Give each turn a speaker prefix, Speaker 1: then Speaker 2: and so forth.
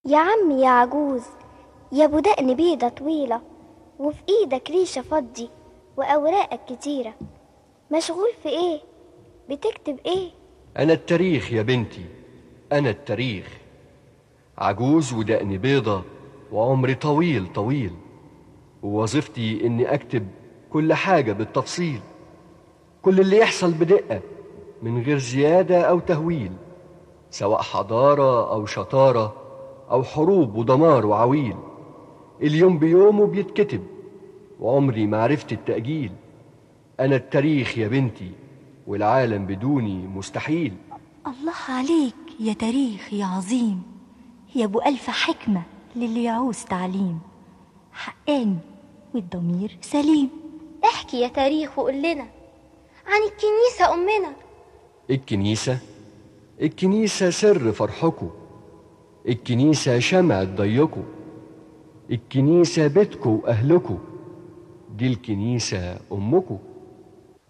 Speaker 1: يا عم يا عجوز يا ابو دقن بيضة طويلة وفي ايدك ريشة فضي واوراقك كتيرة مشغول في ايه بتكتب ايه
Speaker 2: أنا التاريخ يا بنتي أنا التاريخ عجوز ودقني بيضة وعمري طويل طويل ووظيفتي إني أكتب كل حاجة بالتفصيل كل اللي يحصل بدقة من غير زيادة أو تهويل سواء حضارة أو شطارة أو حروب ودمار وعويل اليوم بيومه بيتكتب وعمري ما عرفت التأجيل أنا التاريخ يا بنتي والعالم بدوني مستحيل
Speaker 3: الله عليك يا تاريخ يا عظيم يا ابو ألف حكمة للي يعوز تعليم حقاني والضمير سليم
Speaker 1: احكي يا تاريخ وقول لنا عن الكنيسة أمنا
Speaker 2: الكنيسة الكنيسة سر فرحكم الكنيسة شمعة ضيكم الكنيسة بيتكم وأهلكم دي الكنيسة أمكم